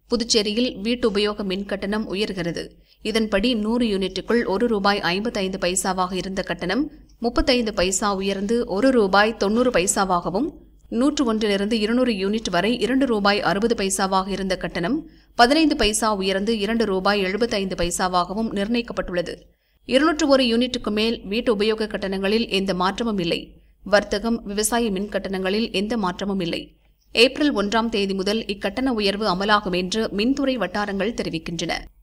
புதுச்சேரியில் வீட்டு உபயோக மின் கட்டணம் உயர்கிறது இதன்படி நூறு யூனிட்டுக்குள் ஒரு ரூபாய் ஐம்பத்தைந்து பைசாவாக இருந்த கட்டணம் முப்பத்தைந்து பைசா உயர்ந்து ஒரு ரூபாய் தொன்னூறு பைசாவாகவும் நூற்று ஒன்றிலிருந்து இருநூறு யூனிட் வரை இரண்டு ரூபாய் அறுபது பைசாவாக இருந்த கட்டணம் பதினைந்து பைசா உயர்ந்து இரண்டு ரூபாய் எழுபத்தைந்து பைசாவாகவும் நிர்ணயிக்கப்பட்டுள்ளது இருநூற்று ஒரு யூனிட்டுக்கு மேல் வீட்டு உபயோக கட்டணங்களில் எந்த மாற்றமும் இல்லை வர்த்தகம் விவசாய மின் கட்டணங்களில் எந்த மாற்றமும் இல்லை ஏப்ரல் ஒன்றாம் தேதி முதல் இக்கட்டண உயர்வு அமலாகும் என்று மின்துறை வட்டாரங்கள் தெரிவிக்கின்றன